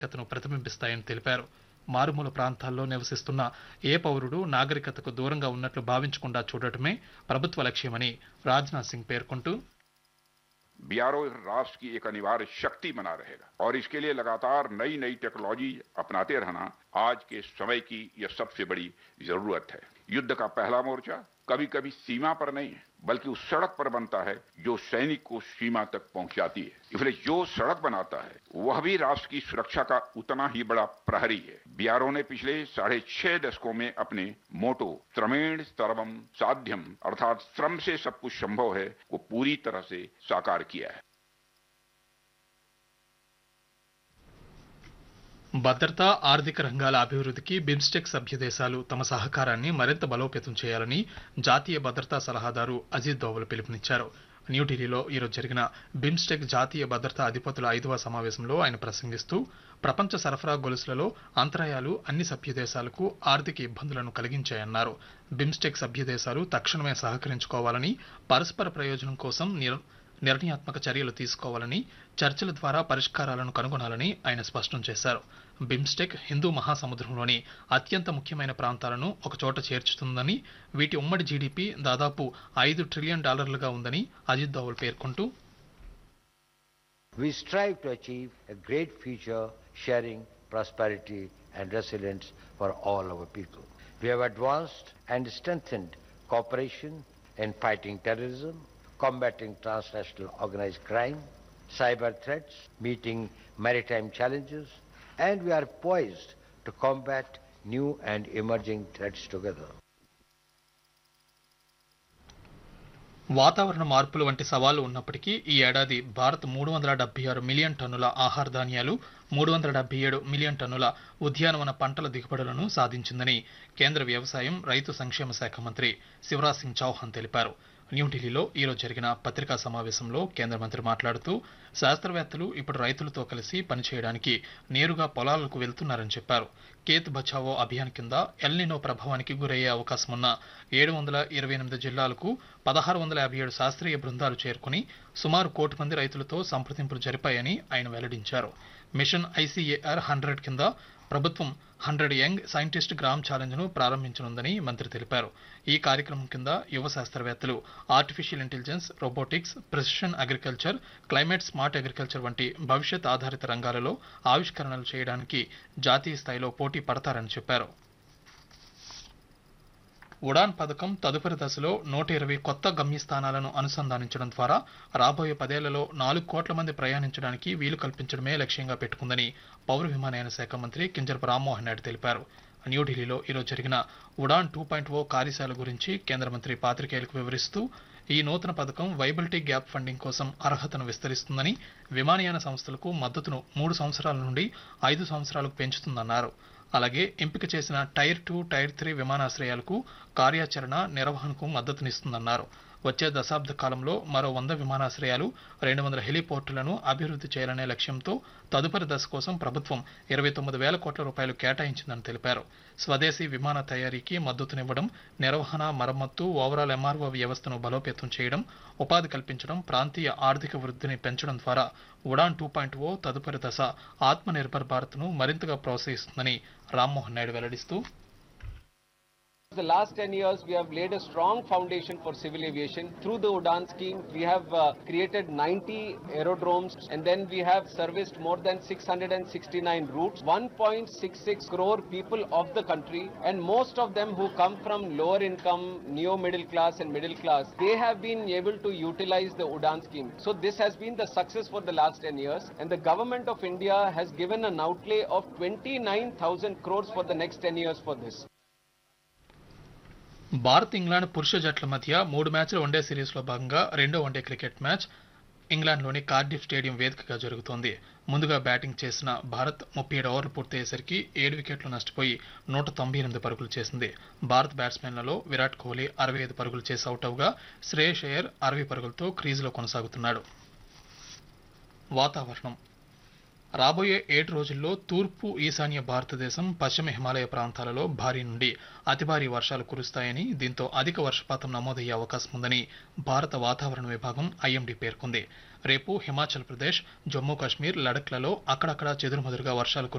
నాగరికతను ప్రతిబింబిస్తాయని తెలిపారు మారుమూల ప్రాంతాల్లో నివసిస్తున్న ఏ పౌరుడు నాగరికతకు దూరంగా ఉన్నట్లు భావించకుండా చూడటమే ప్రభుత్వ లక్ష్యమని రాజ్నాథ్ సింగ్ పేర్కొంటూ बीआरओ राष्ट्र की एक अनिवार्य शक्ति बना रहेगा और इसके लिए लगातार नई नई टेक्नोलॉजी अपनाते रहना आज के समय की यह सबसे बड़ी जरूरत है युद्ध का पहला मोर्चा कभी कभी सीमा पर नहीं है बल्कि उस सड़क पर बनता है जो सैनिक को सीमा तक पहुंचाती है इसलिए जो सड़क बनाता है वह भी राष्ट्र की सुरक्षा का उतना ही बड़ा प्रहरी है बीआरओ ने पिछले साढ़े छह दशकों में अपने मोटो श्रमेण स्तरवम साध्यम अर्थात श्रम से सब कुछ संभव है को पूरी तरह से साकार किया है భద్రత ఆర్థిక రంగాల అభివృద్ధికి బిమ్స్టెక్ సభ్య దేశాలు తమ సహకారాన్ని మరింత బలోపేతం చేయాలని జాతీయ భద్రతా సలహాదారు అజిత్ దోవల్ పిలుపునిచ్చారు న్యూఢిల్లీలో ఈరోజు జరిగిన బిమ్స్టెక్ జాతీయ భద్రతా అధిపతుల ఐదవ సమావేశంలో ఆయన ప్రసంగిస్తూ ప్రపంచ సరఫరా గొలుసులలో అంతరాయాలు అన్ని సభ్య దేశాలకు ఆర్థిక ఇబ్బందులను కలిగించాయన్నారు బిమ్స్టెక్ సభ్య దేశాలు తక్షణమే సహకరించుకోవాలని పరస్పర ప్రయోజనం కోసం నిర్ నిర్ణయాత్మక చర్యలు తీసుకోవాలని చర్చల ద్వారా పరిష్కారాలను కనుగొనాలని ఆయన స్పష్టం చేశారు బిమ్స్టెక్ హిందూ మహాసముద్రంలోని అత్యంత ముఖ్యమైన ప్రాంతాలను ఒకచోట చేర్చుతుందని వీటి ఉమ్మడి జీడిపి దాదాపు ఐదు ట్రిలియన్ డాలర్లుగా ఉందని అజిత్ దోవల్ పేర్కొంటూ We strive to achieve a great future, sharing prosperity and resilience for all our people. We have advanced and strengthened cooperation in fighting terrorism, combating transnational organized crime, cyber threats, meeting maritime challenges, and we are poised to combat new and emerging threats together. వాతావరణ మార్పులు వంటి సవాళ్లు ఉన్నప్పటికీ ఈ ఏడాది భారత్ మూడు వందల డెబ్బై ఆరు మిలియన్ టన్నుల ఆహార ధాన్యాలు మూడు వందల డెబ్బై ఏడు మిలియన్ టన్నుల ఉద్యానవన పంటల దిగుబడులను సాధించిందని కేంద్ర వ్యవసాయం రైతు సంక్షేమ శాఖ మంత్రి శివరాజ్ సింగ్ చౌహాన్ తెలిపారు న్యూఢిల్లీలో ఈరోజు జరిగిన పత్రికా సమావేశంలో కేంద్ర మంత్రి మాట్లాడుతూ శాస్త్రవేత్తలు ఇప్పుడు రైతులతో కలిసి పనిచేయడానికి నేరుగా పొలాలకు వెళ్తున్నారని చెప్పారు కేత్ బచావో అభియాన్ కింద ఎల్నినో ప్రభావానికి గురయ్యే అవకాశం ఉన్న ఏడు వందల ఇరవై ఎనిమిది జిల్లాలకు పదహారు వందల యాభై ఏడు శాస్త్రీయ బృందాలు చేరుకుని సుమారు కోటి మంది రైతులతో సంప్రదింపులు జరిపాయని ఆయన వెల్లడించారు మిషన్ ఐసీఏఆర్ హండ్రెడ్ కింద ప్రభుత్వం hundred young scientist gram challenge ను ప్రారంభించనుందని మంత్రి తెలిపారు ఈ కార్యక్రమం కింద యువ శాస్త్రవేత్తలు artificial intelligence robotics precision agriculture climate smart agriculture వంటి భవిష్యత్ ఆధారిత రంగాలలో ఆవిష్కరణలు చేయడానికి జాతీయ స్థాయిలో పోటీ పడతారని చెప్పారు ఉడాన్ పథకం తదుపరి దశలో నూట ఇరవై కొత్త గమ్యస్థానాలను అనుసంధానించడం ద్వారా రాబోయే పదేళ్లలో నాలుగు కోట్ల మంది ప్రయాణించడానికి వీలు కల్పించడమే లక్ష్యంగా పెట్టుకుందని పౌర విమానయాన శాఖ మంత్రి కింజరపు రామ్మోహన్ నాయుడు తెలిపారు న్యూఢిల్లీలో ఈరోజు జరిగిన ఉడాన్ టూ పాయింట్ ఓ కార్యశాల గురించి కేంద్ర మంత్రి పాత్రికేయులకు వివరిస్తూ ఈ నూతన పథకం వైబిలిటీ గ్యాప్ ఫండింగ్ కోసం అర్హతను విస్తరిస్తుందని విమానయాన సంస్థలకు మద్దతును మూడు సంవత్సరాల నుండి ఐదు సంవత్సరాలకు పెంచుతుందన్నారు అలాగే ఎంపిక చేసిన టైర్ టూ టైర్ త్రీ విమానాశ్రయాలకు కార్యాచరణ నిర్వహణకు మద్దతునిస్తుందన్నారు వచ్చే దశాబ్ద కాలంలో మరో వంద విమానాశ్రయాలు రెండు వందల హెలిపోర్టులను అభివృద్ధి చేయాలనే లక్ష్యంతో తదుపరి దశ కోసం ప్రభుత్వం ఇరవై తొమ్మిది వేల కోట్ల రూపాయలు కేటాయించిందని తెలిపారు స్వదేశీ విమాన తయారీకి మద్దతునివ్వడం నిర్వహణ మరమ్మత్తు ఓవరాల్ ఎంఆర్ఓ వ్యవస్థను బలోపేతం చేయడం ఉపాధి కల్పించడం ప్రాంతీయ ఆర్థిక వృద్ధిని పెంచడం ద్వారా ఉడాన్ టూ పాయింట్ ఓ తదుపరి దశ ఆత్మనిర్భర్ భారత్ను మరింతగా ప్రోత్సహిస్తుందని రామ్మోహన్ నాయుడు వెల్లడిస్తూ The last 10 years, we have laid a strong foundation for civil aviation. Through the UDAN scheme, we have uh, created 90 aerodromes and then we have serviced more than 669 routes, 1.66 crore people of the country, and most of them who come from lower income, neo middle class, and middle class, they have been able to utilize the UDAN scheme. So, this has been the success for the last 10 years, and the government of India has given an outlay of 29,000 crores for the next 10 years for this. Bharat England పురుష జట్ల మధ్య మూడు మ్యాచ్ల one day సిరీస్లో భాగంగా రెండో one day cricket match ఇంగ్లాండ్లోని Cardiff stadium వేదికగా జరుగుతోంది ముందుగా బ్యాటింగ్ చేసిన భారత్ ముప్పై ఏడు ఓవర్లు పూర్తయ్యేసరికి ఏడు వికెట్లు నష్టపోయి నూట తొంభై ఎనిమిది పరుగులు చేసింది భారత్ బ్యాట్స్మెన్లలో విరాట్ కోహ్లీ అరవై ఐదు పరుగులు చేసి అవుట్ అవగా శ్రేయస్ అయ్యర్ అరవై పరుగులతో క్రీజులో కొనసాగుతున్నాడు వాతావరణం రాబోయే ఏడు రోజుల్లో తూర్పు ఈశాన్య భారతదేశం పశ్చిమ హిమాలయ ప్రాంతాలలో భారీ నుండి అతి భారీ వర్షాలు కురుస్తాయని దీంతో అధిక వర్షపాతం నమోదయ్యే అవకాశం ఉందని భారత వాతావరణ విభాగం ఐఎండీ పేర్కొంది రేపు హిమాచల్ ప్రదేశ్ జమ్మూ కాశ్మీర్ లడఖ్లలో అక్కడక్కడ చెదురుమదురుగా వర్షాలు